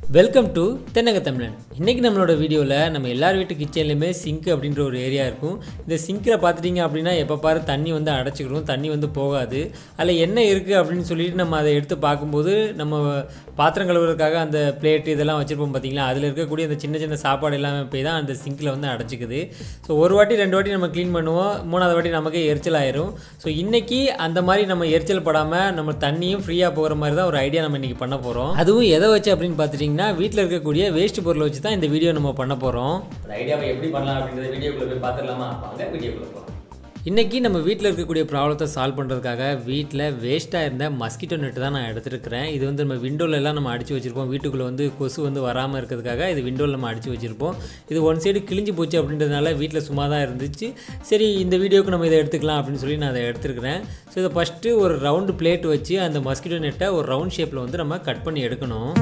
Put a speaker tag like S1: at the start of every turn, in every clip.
S1: welcome to தென்னக தமிழன் இன்றைக்கி நம்மளோட வீடியோவில் நம்ம எல்லார் வீட்டு கிச்சன்லையுமே சிங்க் அப்படின்ற ஒரு ஏரியா இருக்கும் இந்த சிங்கில் பார்த்துட்டிங்க அப்படின்னா எப்போ பாரு தண்ணி வந்து அடைச்சிக்கிடும் தண்ணி வந்து போகாது அதில் என்ன இருக்குது அப்படின்னு சொல்லிட்டு நம்ம அதை எடுத்து பார்க்கும்போது நம்ம பாத்திரம் கழுவுறதுக்காக அந்த பிளேட் இதெல்லாம் வச்சுருப்போம் பார்த்தீங்களா அதில் இருக்கக்கூடிய அந்த சின்ன சின்ன சாப்பாடு எல்லாமே போய் தான் அந்த சிங்கில் வந்து அடைச்சிக்குது ஸோ ஒரு வாட்டி ரெண்டு வாட்டி நம்ம க்ளீன் பண்ணுவோம் மூணாவது வாட்டி நமக்கு எரிச்சல் ஆயிரும் ஸோ இன்றைக்கி அந்த மாதிரி நம்ம எரிச்சல் படாமல் நம்ம தண்ணியும் ஃப்ரீயாக போகிற மாதிரி தான் ஒரு ஐடியா நம்ம இன்றைக்கி பண்ண போகிறோம் அதுவும் எதை வச்சு அப்படின்னு பார்த்துட்டிங்கன்னா வீட்டில் இருக்கக்கூடிய வேஸ்ட் பொருளை வச்சு தான் இந்த வீடியோ நம்ம பண்ண போகிறோம்
S2: அந்த ஐடியாவை எப்படி பண்ணலாம் அப்படின்றத வீடியோக்குள்ள போய் பார்த்துடலாமா வாங்க வீடியோக்குள்ள போகலாம்
S1: இன்றைக்கி நம்ம வீட்டில் இருக்கக்கூடிய ப்ராப்ளத்தை சால்வ் பண்ணுறதுக்காக வீட்டில் வேஸ்ட்டாக இருந்த மஸ்கிட்டோ நெட்டு தான் நான் எடுத்துருக்கிறேன் இது வந்து நம்ம விண்டோல எல்லாம் நம்ம அடித்து வச்சுருப்போம் வீட்டுக்குள்ளே வந்து கொசு வந்து வராமல் இருக்கிறதுக்காக இது விண்டோவில் நம்ம அடித்து வச்சுருப்போம் இது ஒன் சைடு கிழிஞ்சு போச்சு அப்படின்றதுனால வீட்டில் சும்மா தான் இருந்துச்சு சரி இந்த வீடியோக்கு நம்ம இதை எடுத்துக்கலாம் அப்படின்னு சொல்லி நான் அதை எடுத்துருக்கிறேன் ஸோ இதை ஃபஸ்ட்டு ஒரு ரவுண்டு பிளேட் வச்சு அந்த மஸ்கிட்டோ நெட்டை ஒரு ரவுண்ட் ஷேப்பில் வந்து நம்ம கட் பண்ணி எடுக்கணும்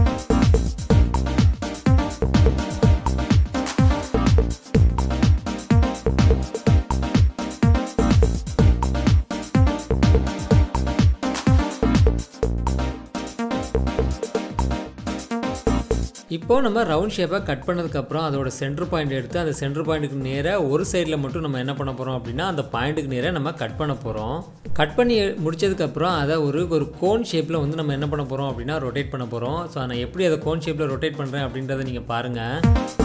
S1: இப்போது நம்ம ரவுண்ட் ஷேப்பாக கட் பண்ணதுக்கப்புறம் அதோட சென்டர் பாயிண்ட் எடுத்து அந்த சென்டர் பாயிண்ட்டுக்கு நேராக ஒரு சைடில் மட்டும் நம்ம என்ன பண்ண போகிறோம் அப்படின்னா அந்த பாயிண்ட்டுக்கு நேராக நம்ம கட் பண்ண போகிறோம் கட் பண்ணி முடிச்சதுக்கப்புறம் அதை ஒரு ஒரு கோன் ஷேப்பில் வந்து நம்ம என்ன பண்ண போகிறோம் அப்படின்னா ரொட்டேட் பண்ண போகிறோம் ஸோ நான் எப்படி அதை கோன் ஷேப்பில் ரொட்டேட் பண்ணுறேன் அப்படின்றத நீங்கள் பாருங்கள்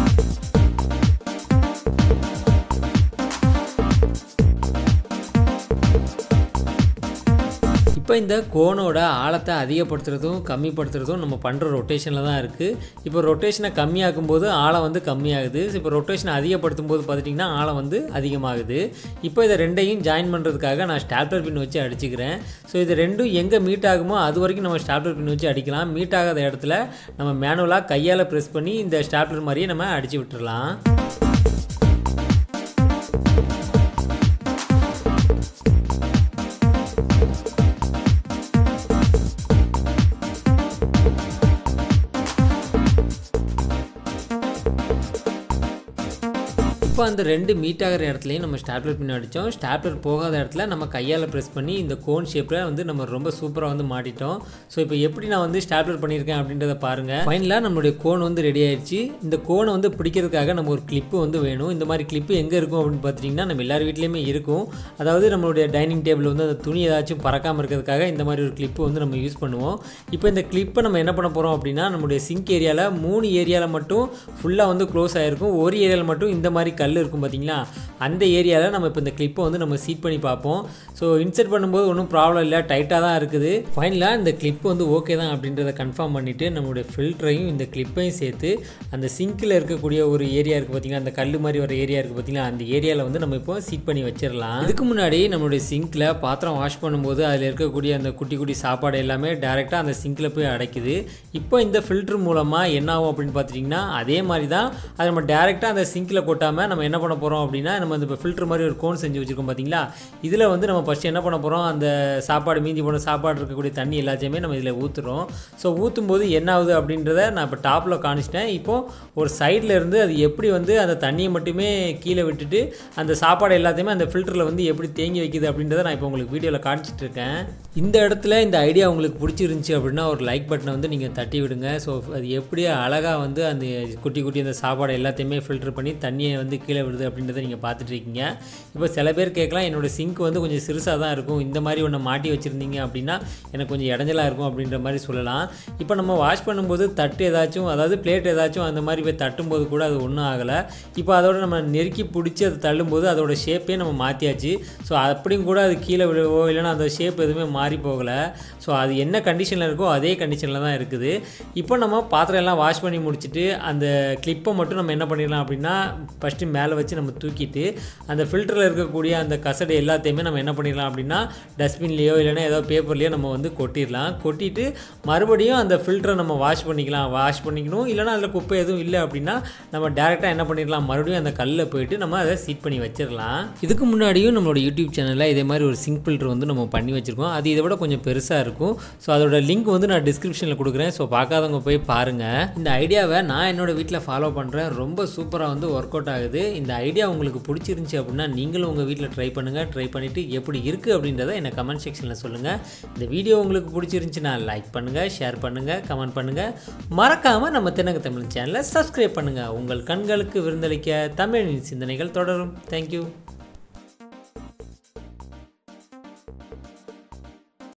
S1: இப்போ இந்த கோனோட ஆழத்தை அதிகப்படுத்துறதும் கம்மிப்படுத்துறதும் நம்ம பண்ணுற ரொட்டேஷனில் தான் இருக்குது இப்போ ரொட்டேஷனை கம்மியாக்கும் போது ஆழம் வந்து கம்மியாகுது இப்போ ரொட்டேஷனை அதிகப்படுத்தும் போது பார்த்துட்டிங்கன்னா ஆழம் வந்து அதிகமாகுது இப்போ இதை ரெண்டையும் ஜாயின் பண்ணுறதுக்காக நான் ஸ்டாப்லர் பின் வச்சு அடிச்சுக்கிறேன் ஸோ இது ரெண்டும் எங்கே மீட் ஆகுமோ அது வரைக்கும் நம்ம ஸ்டாப்லர் பின் வச்சு அடிக்கலாம் மீட் ஆகாத இடத்துல நம்ம மேனுவலாக கையால் ப்ரெஸ் பண்ணி இந்த ஸ்டாப்லர் மாதிரியே நம்ம அடித்து விட்டுறலாம் இப்போ அந்த ரெண்டு மீட் ஆகிற இடத்துலையும் நம்ம ஸ்டாப்லர் பின் அடித்தோம் ஸ்டாப்லர் போகாத இடத்துல நம்ம கையால் ப்ரெஸ் பண்ணி இந்த கோன் ஷேப்பில் வந்து நம்ம ரொம்ப சூப்பராக வந்து மாட்டிட்டோம் ஸோ இப்போ எப்படி நான் வந்து ஸ்டாப்லர் பண்ணியிருக்கேன் அப்படின்றத பாருங்கள் ஃபைனலாக நம்மளுடைய கோன் வந்து ரெடி ஆயிடுச்சு இந்த கோனை வந்து பிடிக்கிறதுக்காக நம்ம ஒரு கிளிப்பு வந்து வேணும் இந்த மாதிரி கிளிப்பு எங்கே இருக்கும் அப்படின்னு பார்த்தீங்கன்னா நம்ம எல்லார் வீட்லேயுமே இருக்கும் அதாவது நம்மளுடைய டைனிங் டேபிள் வந்து அந்த துணி ஏதாச்சும் பறக்காமல் இருக்கிறதுக்காக இந்த மாதிரி ஒரு கிளிப்பு வந்து நம்ம யூஸ் பண்ணுவோம் இப்போ இந்த கிளிப்பை நம்ம என்ன பண்ண போகிறோம் அப்படின்னா நம்மளுடைய சிங்க் ஏரியாவில் மூணு ஏரியாவில் மட்டும் ஃபுல்லாக வந்து க்ளோஸ் ஆகிருக்கும் ஒரு ஏரியாவில் மட்டும் இந்த மாதிரி கல் இருக்கும் பார்த்தீங்களா அந்த ஏரியாவில் நம்ம இப்போ இந்த கிளிப்பை வந்து நம்ம சீட் பண்ணி பார்ப்போம் ஸோ இன்சர்ட் பண்ணும்போது ஒன்றும் ப்ராப்ளம் இல்லை டைட்டாக தான் இருக்குது ஃபைனலாக இந்த கிளிப்பு வந்து ஓகே தான் அப்படின்றத கன்ஃபார்ம் பண்ணிவிட்டு நம்மளுடைய ஃபில்டரையும் இந்த கிளிப்பையும் சேர்த்து அந்த சிங்கில் இருக்கக்கூடிய ஒரு ஏரியா இருக்குது பார்த்தீங்களா அந்த கல் மாதிரி வர ஏரியா இருக்குது பார்த்தீங்களா அந்த ஏரியாவில் வந்து நம்ம இப்போ சீட் பண்ணி வச்சிடலாம் இதுக்கு முன்னாடி நம்மளுடைய சிங்கில் பாத்திரம் வாஷ் பண்ணும்போது அதில் இருக்கக்கூடிய அந்த குட்டி குட்டி சாப்பாடு எல்லாமே டேரெக்டாக அந்த சிங்கில் போய் அடைக்குது இப்போ இந்த ஃபில்டர் மூலமாக என்ன ஆகும் அப்படின்னு பார்த்துட்டிங்கன்னா அதே மாதிரி தான் அதை நம்ம டேரெக்டாக அந்த சிங்கில் கொட்டாமல் நம்ம என்ன பண்ண போகிறோம் அப்படின்னா நம்ம இந்த ஃபில்டர் மாதிரி ஒரு கோன் செஞ்சு வச்சுருக்கோம் பார்த்தீங்களா இதில் வந்து நம்ம ஃபஸ்ட்டு என்ன பண்ண போகிறோம் அந்த சாப்பாடு மீந்தி போன சாப்பாடு இருக்கக்கூடிய தண்ணி எல்லாத்தையுமே நம்ம இதில் ஊற்றுறோம் ஸோ ஊற்றும் போது என்ன ஆகுது அப்படின்றத நான் இப்போ டாப்பில் காணிச்சிட்டேன் இப்போது ஒரு சைடில் இருந்து அது எப்படி வந்து அந்த தண்ணியை மட்டுமே கீழே விட்டுட்டு அந்த சாப்பாடு எல்லாத்தையுமே அந்த ஃபில்டரில் வந்து எப்படி தேங்கி வைக்குது அப்படின்றத நான் இப்போ உங்களுக்கு வீடியோவில் காணிச்சிட்டு இருக்கேன் இந்த இடத்துல இந்த ஐடியா உங்களுக்கு பிடிச்சிருந்துச்சி அப்படின்னா ஒரு லைக் பட்டனை வந்து நீங்கள் தட்டி விடுங்க ஸோ அது எப்படி அழகாக வந்து அந்த குட்டி குட்டி அந்த சாப்பாடு எல்லாத்தையுமே ஃபில்டர் பண்ணி தண்ணியை வந்து கீழே விடுது அப்படின்றத நீங்கள் பார்த்துட்டு இருக்கீங்க இப்போ சில பேர் கேட்கலாம் என்னோடய சிங்க் வந்து கொஞ்சம் சிறுசாக தான் இருக்கும் இந்த மாதிரி ஒன்று மாட்டி வச்சுருந்தீங்க அப்படின்னா எனக்கு கொஞ்சம் இடைஞ்சலாக இருக்கும் அப்படின்ற மாதிரி சொல்லலாம் இப்போ நம்ம வாஷ் பண்ணும்போது தட்டு ஏதாச்சும் அதாவது பிளேட் ஏதாச்சும் அந்த மாதிரி போய் தட்டும்போது கூட அது ஒன்றும் ஆகலை இப்போ அதோட நம்ம நெருக்கி பிடிச்சி அதை தள்ளும்போது அதோட ஷேப்பே நம்ம மாற்றியாச்சு ஸோ அப்படியும் கூட அது கீழே விழுவோ இல்லைனா அந்த ஷேப் எதுவுமே மாறி போகலை ஸோ அது என்ன கண்டிஷனில் இருக்கோ அதே கண்டிஷனில் தான் இருக்குது இப்போ நம்ம பாத்திரம் எல்லாம் வாஷ் பண்ணி முடிச்சுட்டு அந்த கிளிப்பை மட்டும் நம்ம என்ன பண்ணிடலாம் அப்படின்னா ஃபஸ்ட்டு மேலே வச்சு நம்ம தூக்கிட்டு அந்த ஃபில்டரில் இருக்கக்கூடிய அந்த கசடு எல்லாத்தையுமே நம்ம என்ன பண்ணிடலாம் அப்படின்னா டஸ்ட்பின்லேயோ இல்லைனா ஏதோ பேப்பர்லேயோ நம்ம வந்து கொட்டிடலாம் கொட்டிட்டு மறுபடியும் அந்த ஃபில்டரை நம்ம வாஷ் பண்ணிக்கலாம் வாஷ் பண்ணிக்கணும் இல்லைனா அதில் குப்பை எதுவும் இல்லை அப்படின்னா நம்ம டேரெக்டாக என்ன பண்ணிடலாம் மறுபடியும் அந்த கல்லில் போயிட்டு நம்ம அதை சீட் பண்ணி வச்சிடலாம் இதுக்கு முன்னாடியும் நம்மளோட யூடியூப் சேனலில் இதே மாதிரி ஒரு சிங்க் ஃபில்டர் வந்து நம்ம பண்ணி வச்சுருக்கோம் அது இதை விட கொஞ்சம் பெருசாக இருக்கும் ஸோ அதோட லிங்க் வந்து நான் டிஸ்கிரிப்ஷனில் கொடுக்குறேன் ஸோ பார்க்காதவங்க போய் பாருங்கள் இந்த ஐடியாவை நான் என்னோட வீட்டில் ஃபாலோ பண்ணுறேன் ரொம்ப சூப்பராக வந்து ஒர்க் அவுட் ஆகுது இந்த ஐடியா உங்களுக்கு பிடிச்சிருந்துச்சி அப்படின்னா நீங்களும் உங்கள் வீட்டில் ட்ரை பண்ணுங்கள் ட்ரை பண்ணிவிட்டு எப்படி இருக்குது அப்படின்றத என்னை கமெண்ட் செக்ஷனில் சொல்லுங்கள் இந்த வீடியோ உங்களுக்கு பிடிச்சிருந்துச்சின்னா லைக் பண்ணுங்கள் ஷேர் பண்ணுங்கள் கமெண்ட் பண்ணுங்கள் மறக்காமல் நம்ம தென்னக தமிழ் சேனலை சப்ஸ்கிரைப் பண்ணுங்கள் உங்கள் கண்களுக்கு விருந்தளிக்க தமிழின் சிந்தனைகள் தொடரும் தேங்க்யூ